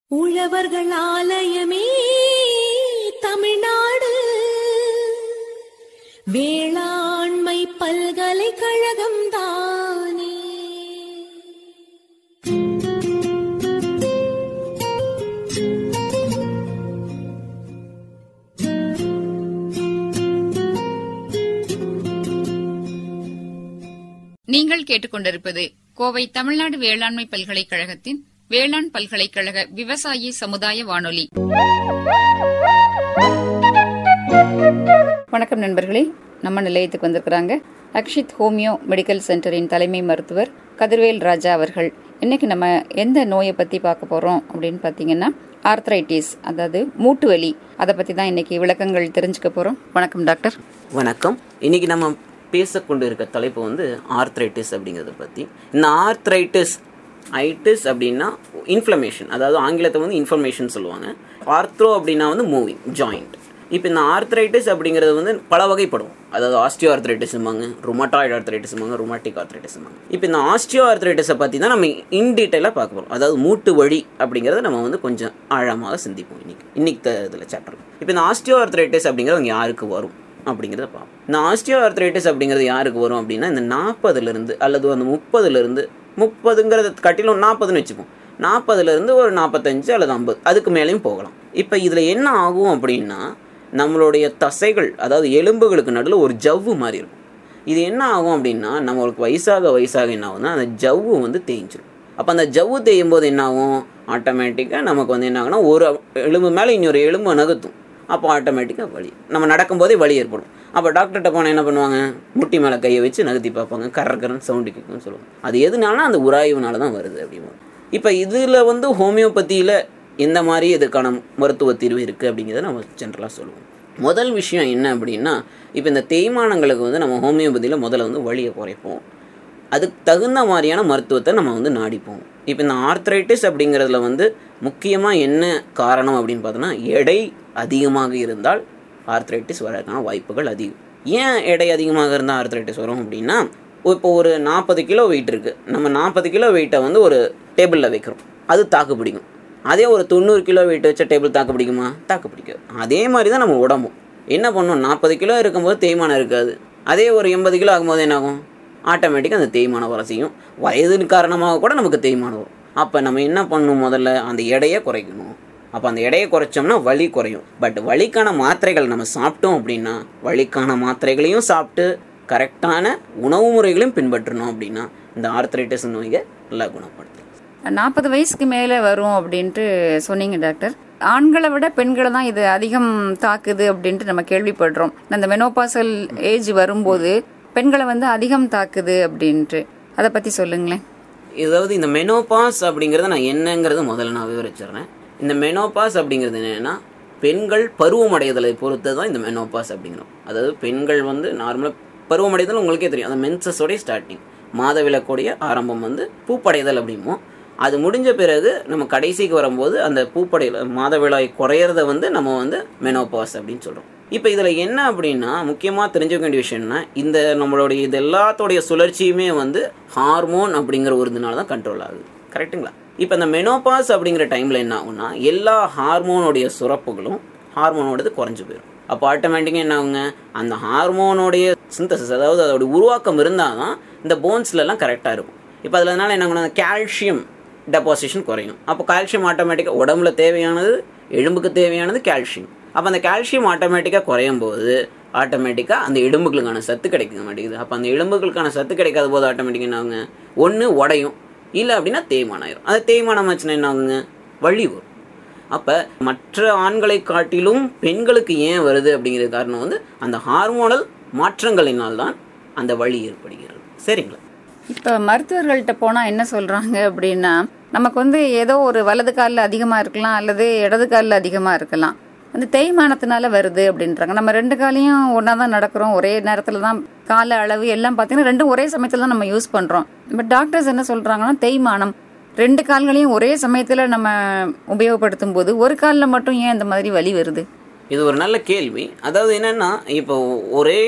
உழவர்கள் ஆலயமே தமிழ்நாடு வேளாண்மை பல்கலைக்கழகம் தானே நீங்கள் கேட்டுக்கொண்டிருப்பது கோவை தமிழ்நாடு வேளாண்மை பல்கலைக்கழகத்தின் வேளாண் பல்கலைக்கழக விவசாயி சமுதாய வானொலி வணக்கம் நண்பர்களே நம்ம நிலையத்துக்கு வந்திருக்கிறாங்க அக்ஷித் ஹோமியோ மெடிக்கல் சென்டரின் தலைமை மருத்துவர் கதிர்வேல் ராஜா அவர்கள் இன்னைக்கு நம்ம எந்த நோயை பத்தி பார்க்க போறோம் அப்படின்னு பாத்தீங்கன்னா ஆர்த்ரைட்டிஸ் அதாவது மூட்டு வலி அதை பத்தி தான் இன்னைக்கு விளக்கங்கள் தெரிஞ்சுக்க போறோம் வணக்கம் டாக்டர் வணக்கம் இன்னைக்கு நம்ம பேசக்கொண்டு இருக்க தலைப்பு வந்து ஆர்த்ரைட்டிஸ் அப்படிங்கிறத பற்றி இந்த ஆர்த்ரைட்டிஸ் ஐட்டிஸ் அப்படின்னா இன்ஃப்ளமேஷன் அதாவது ஆங்கிலத்தை வந்து இன்ஃபர்மேஷன் சொல்லுவாங்க ஆர்த்ரோ அப்படின்னா வந்து மூவிங் ஜாயிண்ட் இப்போ இந்த ஆர்த்ரைட்டிஸ் அப்படிங்கிறது வந்து பல வகைப்படும் அதாவது ஆஸ்டியோ ஆர்த்ரைட்டிஸ்ம்பாங்க ருமட்டாய்டு ஆர்த்ரைட்டிஸ்ம்பாங்க ருமாட்டிக் ஆர்த்ரைட்டிஸ்ம்பாங்க இப்போ இந்த ஆஸ்டியோ ஆர்த்ரைட்டிஸை பற்றி தான் நம்ம இன் டீட்டெயிலாக பார்க்க போகிறோம் அதாவது மூட்டு வழி அப்படிங்கிறத நம்ம வந்து கொஞ்சம் ஆழமாக சிந்திப்போம் இன்னைக்கு இன்னைக்கு இதில் சாப்டர் இப்போ இந்த ஆஸ்டியோ ஆர்த்ரைட்டிஸ் அப்படிங்கிறது அவங்க யாருக்கு வரும் அப்படிங்கிறத பார்ப்போம் இந்த ஆஸ்டியோ ஆர்த்ரைட்டிஸ் அப்படிங்கிறது யாருக்கு வரும் அப்படின்னா இந்த நாற்பதுலேருந்து அல்லது அந்த முப்பதுலேருந்து முப்பதுங்கிறத காட்டிலும் நாற்பதுன்னு வச்சுப்போம் நாற்பதுலேருந்து ஒரு நாற்பத்தஞ்சு அல்லது ஐம்பது அதுக்கு மேலேயும் போகலாம் இப்போ இதில் என்ன ஆகும் அப்படின்னா நம்மளுடைய தசைகள் அதாவது எலும்புகளுக்கு நடுவில் ஒரு ஜவ்வு மாதிரி இருக்கும் இது என்ன ஆகும் அப்படின்னா நம்மளுக்கு வயசாக வயசாக என்ன ஆகும்னா அந்த ஜவ்வு வந்து தேய்ஞ்சிடும் அப்போ அந்த ஜவ்வு தேயும் போது என்ன ஆகும் ஆட்டோமேட்டிக்காக நமக்கு வந்து என்ன ஆகும்னா ஒரு எலும்பு மேலே இன்னொரு எலும்பு நகர்த்தும் அப்போ ஆட்டோமேட்டிக்காக வலி நம்ம நடக்கும்போதே வலி ஏற்படும் அப்போ டாக்டர்கிட்ட போனால் என்ன பண்ணுவாங்க முட்டி மேலே கையை வச்சு நகர்த்தி பார்ப்பாங்க கரக்கரன்னு சவுண்டு கேட்கும்னு சொல்லுவாங்க அது எதுனாலும் அந்த உராய்வுனால தான் வருது அப்படிமா இப்போ இதில் வந்து ஹோமியோபதியில் எந்த மாதிரி இதுக்கான மருத்துவ தீர்வு இருக்குது அப்படிங்கிறத நம்ம ஜென்ரலாக சொல்லுவோம் முதல் விஷயம் என்ன அப்படின்னா இப்போ இந்த தேய்மானங்களுக்கு வந்து நம்ம ஹோமியோபதியில் முதல்ல வந்து வலியை குறைப்போம் அதுக்கு தகுந்த மாதிரியான மருத்துவத்தை நம்ம வந்து நாடிப்போம் இப்போ இந்த ஆர்த்ரைட்டிஸ் அப்படிங்கிறதுல வந்து முக்கியமாக என்ன காரணம் அப்படின்னு பார்த்தோன்னா எடை அதிகமாக இருந்தால் ஆர்த்ரைட்டிஸ் வரதுக்கான வாய்ப்புகள் அதிகம் ஏன் எடை அதிகமாக இருந்தால் ஆர்த்ரைட்டிஸ் வரும் அப்படின்னா இப்போ ஒரு நாற்பது கிலோ வெயிட் இருக்குது நம்ம நாற்பது கிலோ வெயிட்டை வந்து ஒரு டேபிளில் வைக்கிறோம் அது தாக்கு பிடிக்கும் அதே ஒரு தொண்ணூறு கிலோ வெயிட் வச்ச டேபிள் தாக்கு பிடிக்குமா தாக்கு பிடிக்காது அதே மாதிரி தான் நம்ம உடம்பும் என்ன பண்ணும் நாற்பது கிலோ இருக்கும்போது தேய்மானம் இருக்காது அதே ஒரு எண்பது கிலோ ஆகும்போது என்ன ஆகும் ஆட்டோமேட்டிக்காக அந்த தேய்மானம் வர செய்யும் வயதின் காரணமாக கூட நமக்கு தேய்மானம் வரும் அப்போ நம்ம என்ன பண்ணணும் முதல்ல அந்த எடையை குறைக்கணும் அப்போ அந்த எடையை குறைச்சோம்னா வலி குறையும் பட் வலிக்கான மாத்திரைகள் நம்ம சாப்பிட்டோம் அப்படின்னா வலிக்கான மாத்திரைகளையும் சாப்பிட்டு கரெக்டான உணவு முறைகளையும் பின்பற்றணும் அப்படின்னா இந்த ஆர்த்ரைட்டிஸ் நோயை நல்லா குணப்படுத்தலாம் நாற்பது வயசுக்கு மேலே வரும் அப்படின்ட்டு சொன்னீங்க டாக்டர் ஆண்களை விட பெண்களை தான் இது அதிகம் தாக்குது அப்படின்ட்டு நம்ம கேள்விப்படுறோம் அந்த மெனோபாசல் ஏஜ் வரும்போது பெண்களை வந்து அதிகம் தாக்குது அப்படின்ட்டு அதை பற்றி சொல்லுங்களேன் இதாவது இந்த மெனோபாஸ் அப்படிங்கிறத நான் என்னங்கிறத முதல்ல நான் விவரிச்சிடுறேன் இந்த மெனோபாஸ் அப்படிங்கிறது என்னன்னா பெண்கள் பருவமடைதலை பொறுத்து தான் இந்த மெனோபாஸ் அப்படிங்கிறோம் அதாவது பெண்கள் வந்து நார்மலாக பருவமடைதல் உங்களுக்கே தெரியும் அந்த மென்சஸோடைய ஸ்டார்டிங் மாதவிலக்குடைய ஆரம்பம் வந்து பூப்படைதல் அப்படிமோ அது முடிஞ்ச பிறகு நம்ம கடைசிக்கு வரும்போது அந்த பூப்படையில் மாதவிழாய் குறையிறத வந்து நம்ம வந்து மெனோபாஸ் அப்படின்னு சொல்கிறோம் இப்போ இதில் என்ன அப்படின்னா முக்கியமாக தெரிஞ்சுக்க வேண்டிய விஷயம்னா இந்த நம்மளுடைய இது எல்லாத்தோடைய சுழற்சியுமே வந்து ஹார்மோன் அப்படிங்கிற ஒரு இதனால தான் கண்ட்ரோல் ஆகுது கரெக்ட்டுங்களா இப்போ இந்த மெனோபாஸ் அப்படிங்கிற டைமில் என்ன ஆகும்னா எல்லா ஹார்மோனுடைய சுரப்புகளும் ஹார்மோனோடது குறைஞ்சு போயிடும் அப்போ ஆட்டோமேட்டிக்காக என்ன ஆகுங்க அந்த ஹார்மோனுடைய சிந்தசிஸ் அதாவது அதோடைய உருவாக்கம் இருந்தால் தான் இந்த போன்ஸ்லலாம் கரெக்டாக இருக்கும் இப்போ அதில் அதனால என்ன ஆகும்னா கால்சியம் டெபாசிஷன் குறையும் அப்போ கால்சியம் ஆட்டோமேட்டிக்காக உடம்புல தேவையானது எலும்புக்கு தேவையானது கால்சியம் அப்போ அந்த கால்சியம் ஆட்டோமேட்டிக்காக குறையும் போது ஆட்டோமேட்டிக்காக அந்த எலும்புகளுக்கான சத்து கிடைக்க மாட்டேங்குது அப்போ அந்த எலும்புகளுக்கான சத்து கிடைக்காத போது ஆட்டோமேட்டிக்காக என்ன ஆகுங்க ஒன்று உடையும் இல்லை அப்படின்னா தேய்மானம் ஆயிரும் அது தேய்மானம் ஆச்சுன்னா என்ன ஆகுங்க வலி வரும் அப்போ மற்ற ஆண்களை காட்டிலும் பெண்களுக்கு ஏன் வருது அப்படிங்கிற காரணம் வந்து அந்த ஹார்மோனல் மாற்றங்களினால் தான் அந்த வலி ஏற்படுகிறது சரிங்களா இப்போ மருத்துவர்கள்ட்ட போனால் என்ன சொல்கிறாங்க அப்படின்னா நமக்கு வந்து ஏதோ ஒரு வலது காலில் அதிகமாக இருக்கலாம் அல்லது இடது காலில் அதிகமாக இருக்கலாம் அந்த தேய்மானத்தினால வருது அப்படின்றாங்க நம்ம ரெண்டு காலையும் ஒன்றா தான் நடக்கிறோம் ஒரே நேரத்தில் தான் கால அளவு எல்லாம் பார்த்தீங்கன்னா ரெண்டும் ஒரே சமயத்தில் தான் நம்ம யூஸ் பண்ணுறோம் பட் டாக்டர்ஸ் என்ன சொல்கிறாங்கன்னா தேய்மானம் ரெண்டு கால்களையும் ஒரே சமயத்தில் நம்ம உபயோகப்படுத்தும் போது ஒரு காலில் மட்டும் ஏன் இந்த மாதிரி வலி வருது இது ஒரு நல்ல கேள்வி அதாவது என்னன்னா இப்போ ஒரே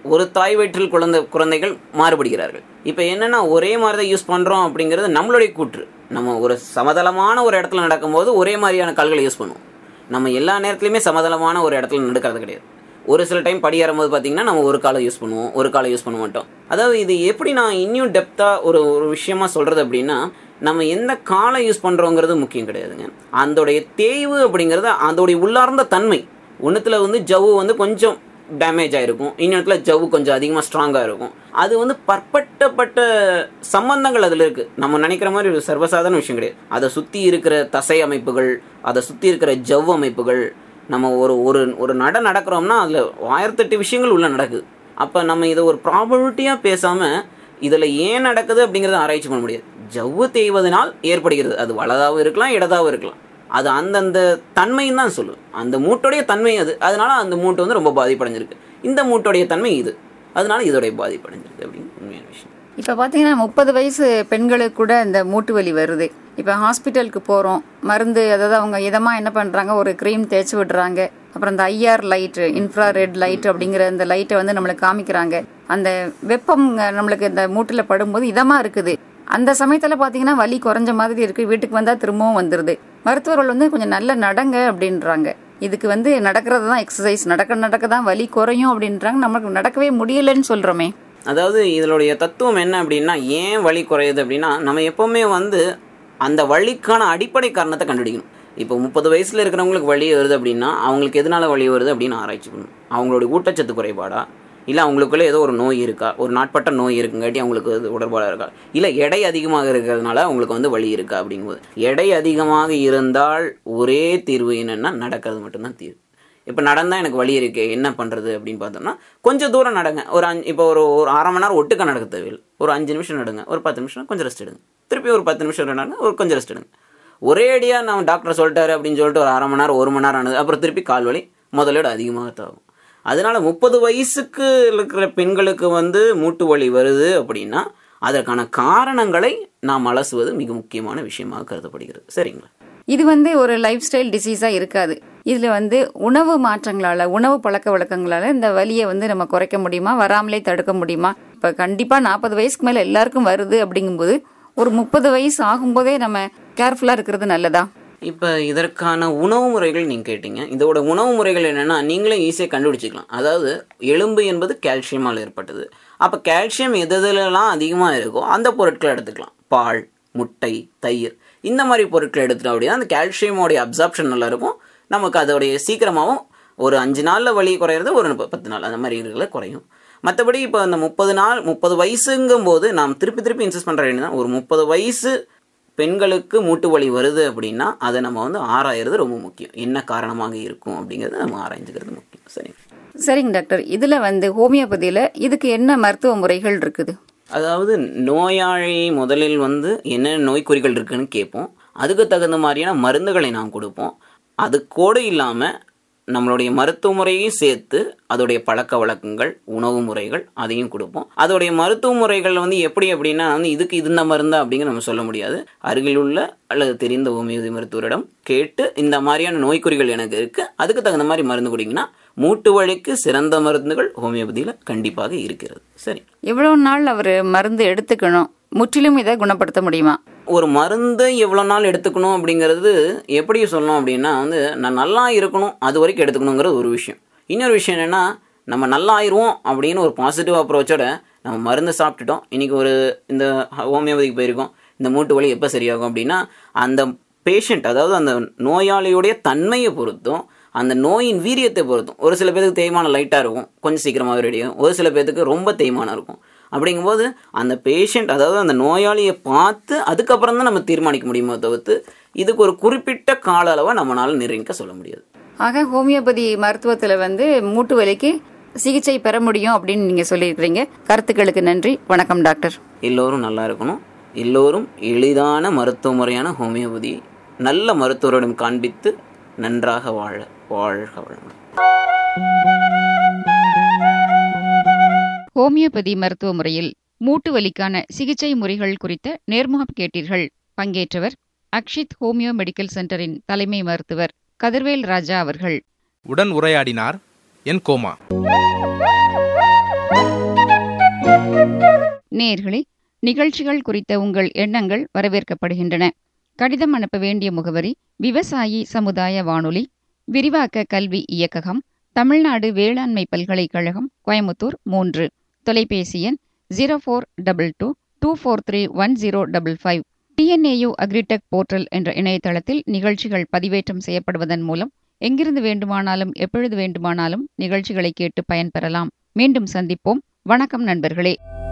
ஒரு தாய் வயிற்றில் குழந்தை குழந்தைகள் மாறுபடுகிறார்கள் இப்போ என்னன்னா ஒரே மாதிரி தான் யூஸ் பண்ணுறோம் அப்படிங்கிறது நம்மளுடைய கூற்று நம்ம ஒரு சமதளமான ஒரு இடத்துல நடக்கும்போது ஒரே மாதிரியான கால்களை யூஸ் பண்ணுவோம் நம்ம எல்லா நேரத்துலையுமே சமதளமான ஒரு இடத்துல நடக்கிறது கிடையாது ஒரு சில டைம் படி ஏறும்போது பார்த்தீங்கன்னா நம்ம ஒரு காலை யூஸ் பண்ணுவோம் ஒரு காலை யூஸ் பண்ண மாட்டோம் அதாவது இது எப்படி நான் இன்னும் டெப்த்தாக ஒரு ஒரு விஷயமா சொல்கிறது அப்படின்னா நம்ம எந்த காலை யூஸ் பண்ணுறோங்கிறது முக்கியம் கிடையாதுங்க அதோடைய தேய்வு அப்படிங்கிறது அதோடைய உள்ளார்ந்த தன்மை ஒன்றுத்தில் வந்து ஜவ்வு வந்து கொஞ்சம் டேமேஜ் ஆகிருக்கும் இன்னொருத்துல ஜவ்வு கொஞ்சம் அதிகமாக ஸ்ட்ராங்காக இருக்கும் அது வந்து பற்பட்டப்பட்ட சம்பந்தங்கள் அதில் இருக்குது நம்ம நினைக்கிற மாதிரி ஒரு சர்வசாதாரண விஷயம் கிடையாது அதை சுற்றி இருக்கிற தசை அமைப்புகள் அதை சுற்றி இருக்கிற ஜவ் அமைப்புகள் நம்ம ஒரு ஒரு ஒரு நட நடக்கிறோம்னா அதில் ஆயிரத்தெட்டு விஷயங்கள் உள்ள நடக்குது அப்போ நம்ம இதை ஒரு ப்ராபபிலிட்டியாக பேசாமல் இதில் ஏன் நடக்குது அப்படிங்கிறத ஆராய்ச்சி பண்ண முடியாது ஜவ்வு தேய்வதனால் ஏற்படுகிறது அது வலதாகவும் இருக்கலாம் இடதாகவும் இருக்கலாம் அது அந்தந்த தன்மைன்னு தான் சொல்லுது அந்த மூட்டோடைய தன்மை அது அதனால அந்த மூட்டு வந்து ரொம்ப பாதிப்படைஞ்சிருக்கு இந்த மூட்டோடைய தன்மை இது அதனால இதோடைய பாதிப்படைஞ்சிருக்கு அப்படின்னு உண்மையான விஷயம் இப்போ பார்த்தீங்கன்னா முப்பது வயசு பெண்களுக்கு கூட இந்த மூட்டு வலி வருது இப்போ ஹாஸ்பிட்டலுக்கு போகிறோம் மருந்து அதாவது அவங்க இதமாக என்ன பண்ணுறாங்க ஒரு க்ரீம் தேய்ச்சி விடுறாங்க அப்புறம் இந்த IR light infrared light அப்படிங்கிற அந்த லைட்டை வந்து நம்மளுக்கு காமிக்கிறாங்க அந்த வெப்பம் நம்மளுக்கு இந்த மூட்டில் படும்போது இதமாக இருக்குது அந்த சமயத்தில் பார்த்தீங்கன்னா வலி குறைஞ்ச மாதிரி இருக்குது வீட்டுக்கு வந்தால் திரும்பவும் வந்துடுது மருத்துவர்கள் வந்து கொஞ்சம் நல்ல நடங்க அப்படின்றாங்க இதுக்கு வந்து நடக்கிறது தான் எக்ஸசைஸ் நடக்க நடக்க தான் வலி குறையும் அப்படின்றாங்க நமக்கு நடக்கவே முடியலன்னு சொல்கிறோமே அதாவது இதனுடைய தத்துவம் என்ன அப்படின்னா ஏன் வலி குறையுது அப்படின்னா நம்ம எப்போவுமே வந்து அந்த வலிக்கான அடிப்படை காரணத்தை கண்டுபிடிக்கணும் இப்போ முப்பது வயசில் இருக்கிறவங்களுக்கு வலி வருது அப்படின்னா அவங்களுக்கு எதனால வலி வருது அப்படின்னு ஆராய்ச்சி பண்ணணும் அவங்களுடைய ஊட்டச்சத்து குறைபாடா இல்லை அவங்களுக்குள்ள ஏதோ ஒரு நோய் இருக்கா ஒரு நாட்பட்ட நோய் இருக்குங்காட்டி அவங்களுக்கு அது உடற்பாடாக இருக்கா இல்லை எடை அதிகமாக இருக்கிறதுனால அவங்களுக்கு வந்து வலி இருக்கா அப்படிங்கும்போது எடை அதிகமாக இருந்தால் ஒரே தீர்வு என்னன்னா நடக்கிறது மட்டும்தான் தீர்வு இப்போ நடந்தால் எனக்கு வலி இருக்கு என்ன பண்ணுறது அப்படின்னு பார்த்தோம்னா கொஞ்சம் தூரம் நடங்க ஒரு அஞ்சு இப்போ ஒரு ஒரு அரை மணி நேரம் ஒட்டுக்க நடக்க தேவையில்லை ஒரு அஞ்சு நிமிஷம் நடுங்க ஒரு பத்து நிமிஷம் கொஞ்சம் ரெஸ்ட் எடுங்க திருப்பி ஒரு பத்து நிமிஷம் நடங்க ஒரு கொஞ்சம் ரெஸ்ட் எடுங்க ஒரே அடியாக நம்ம டாக்டர் சொல்லிட்டாரு அப்படின்னு சொல்லிட்டு ஒரு அரை மணி நேரம் ஒரு மணி நேரம் ஆனது அப்புறம் திருப்பி கால் வலி முதலோட அதிகமாக தாகும் அதனால முப்பது வயசுக்கு இருக்கிற பெண்களுக்கு வந்து மூட்டு வலி வருது அப்படின்னா அதற்கான காரணங்களை நாம் அலசுவது மிக முக்கியமான விஷயமாக கருதப்படுகிறது சரிங்களா இது வந்து ஒரு லைஃப் ஸ்டைல் டிசீஸாக இருக்காது இதில் வந்து உணவு மாற்றங்களால் உணவு பழக்க வழக்கங்களால் இந்த வலியை வந்து நம்ம குறைக்க முடியுமா வராமலே தடுக்க முடியுமா இப்போ கண்டிப்பாக நாற்பது வயசுக்கு மேலே எல்லாருக்கும் வருது அப்படிங்கும்போது ஒரு முப்பது வயசு ஆகும்போதே நம்ம கேர்ஃபுல்லாக இருக்கிறது நல்லதா இப்போ இதற்கான உணவு முறைகள் நீங்கள் கேட்டீங்க இதோட உணவு முறைகள் என்னென்னா நீங்களே ஈஸியாக கண்டுபிடிச்சிக்கலாம் அதாவது எலும்பு என்பது கால்சியமால் ஏற்பட்டது அப்போ கால்சியம் எது எதுலலாம் அதிகமாக இருக்கோ அந்த பொருட்களை எடுத்துக்கலாம் பால் முட்டை தயிர் இந்த மாதிரி பொருட்களை எடுத்துட்டோம் அப்படின்னா அந்த கால்சியமோடைய அப்சார்ப்ஷன் நல்லா இருக்கும் நமக்கு அதோடைய சீக்கிரமாகவும் ஒரு அஞ்சு நாளில் வலி குறையிறது ஒரு முப்ப- பத்து நாள் அந்த மாதிரி இருக்கிறது குறையும் மற்றபடி இப்போ அந்த முப்பது நாள் முப்பது வயசுங்கும் போது நாம் திருப்பி திருப்பி இன்சஸ்ட் பண்ணுற வேண்டியதான் ஒரு முப்பது வயசு பெண்களுக்கு மூட்டு வலி வருது அப்படின்னா அதை நம்ம வந்து ஆராயிறது ரொம்ப முக்கியம் என்ன காரணமாக இருக்கும் அப்படிங்கிறத நம்ம ஆராய்ஞ்சுக்கிறது முக்கியம் சரி சரிங்க டாக்டர் இதில் வந்து ஹோமியோபதியில் இதுக்கு என்ன மருத்துவ முறைகள் இருக்குது அதாவது நோயாளி முதலில் வந்து என்ன நோய்க்குறிகள் இருக்குன்னு கேட்போம் அதுக்கு தகுந்த மாதிரியான மருந்துகளை நாம் கொடுப்போம் அது கூட இல்லாமல் நம்மளுடைய மருத்துவ முறையையும் சேர்த்து அதோடைய பழக்க வழக்கங்கள் உணவு முறைகள் அதையும் கொடுப்போம் அதோடைய மருத்துவ முறைகள் வந்து எப்படி அப்படின்னா வந்து இதுக்கு இது இந்த மருந்தா அப்படிங்கிற நம்ம சொல்ல முடியாது அருகில் உள்ள அல்லது தெரிந்த ஹோமியோபதி மருத்துவரிடம் கேட்டு இந்த மாதிரியான நோய்க்குறிகள் எனக்கு இருக்கு அதுக்கு தகுந்த மாதிரி மருந்து குடிங்கன்னா மூட்டு வலிக்கு சிறந்த மருந்துகள் ஹோமியோபதியில் கண்டிப்பாக இருக்கிறது சரி எவ்வளோ நாள் அவர் மருந்து எடுத்துக்கணும் முற்றிலும் இதை குணப்படுத்த முடியுமா ஒரு மருந்து எவ்வளோ நாள் எடுத்துக்கணும் அப்படிங்கிறது எப்படி சொல்லணும் அப்படின்னா வந்து நான் நல்லா இருக்கணும் அது வரைக்கும் எடுத்துக்கணுங்கிறது ஒரு விஷயம் இன்னொரு விஷயம் என்னென்னா நம்ம நல்லா ஆயிடுவோம் அப்படின்னு ஒரு பாசிட்டிவ் அப்ரோச்சோட நம்ம மருந்து சாப்பிட்டுட்டோம் இன்றைக்கி ஒரு இந்த ஹோமியோபதிக்கு போயிருக்கோம் இந்த மூட்டு வலி எப்போ சரியாகும் அப்படின்னா அந்த பேஷண்ட் அதாவது அந்த நோயாளியுடைய தன்மையை பொறுத்தும் அந்த நோயின் வீரியத்தை பொறுத்தும் ஒரு சில பேருக்கு தேய்மானம் லைட்டாக இருக்கும் கொஞ்சம் சீக்கிரமாகவே ரெடி ஆகும் ஒரு சில பேருக்கு ரொம்ப தேய்மானம் இருக்கும் அப்படிங்கும்போது அந்த பேஷண்ட் அதாவது அந்த நோயாளியை பார்த்து அதுக்கப்புறம் தான் நம்ம தீர்மானிக்க முடியுமோ தவிர்த்து இதுக்கு ஒரு குறிப்பிட்ட கால அளவை நம்மளால நிர்ணயிக்க சொல்ல முடியாது ஆக ஹோமியோபதி மருத்துவத்தில் வந்து மூட்டு வலிக்கு சிகிச்சை பெற முடியும் அப்படின்னு நீங்கள் சொல்லியிருக்கிறீங்க கருத்துக்களுக்கு நன்றி வணக்கம் டாக்டர் எல்லோரும் நல்லா இருக்கணும் எல்லோரும் எளிதான மருத்துவ முறையான ஹோமியோபதி நல்ல மருத்துவரிடம் காண்பித்து நன்றாக வாழ வாழ்க வளமுடன் ஹோமியோபதி மருத்துவ முறையில் மூட்டு வலிக்கான சிகிச்சை முறைகள் குறித்த நேர்முகம் கேட்டீர்கள் பங்கேற்றவர் அக்ஷித் ஹோமியோ மெடிக்கல் சென்டரின் தலைமை மருத்துவர் கதிர்வேல் ராஜா அவர்கள் உடன் உரையாடினார் என் கோமா நேயர்களே நிகழ்ச்சிகள் குறித்த உங்கள் எண்ணங்கள் வரவேற்கப்படுகின்றன கடிதம் அனுப்ப வேண்டிய முகவரி விவசாயி சமுதாய வானொலி விரிவாக்க கல்வி இயக்ககம் தமிழ்நாடு வேளாண்மை பல்கலைக்கழகம் கோயமுத்தூர் மூன்று தொலைபேசி எண் zero four double two two four three one zero double five TNAU agritech portal என்ற இணையதளத்தில் நிகழ்ச்சிகள் பதிவேற்றம் செய்யப்படுவதன் மூலம் எங்கிருந்து வேண்டுமானாலும் எப்பொழுது வேண்டுமானாலும் நிகழ்ச்சிகளை கேட்டு பயன்பெறலாம் மீண்டும் சந்திப்போம் வணக்கம் நண்பர்களே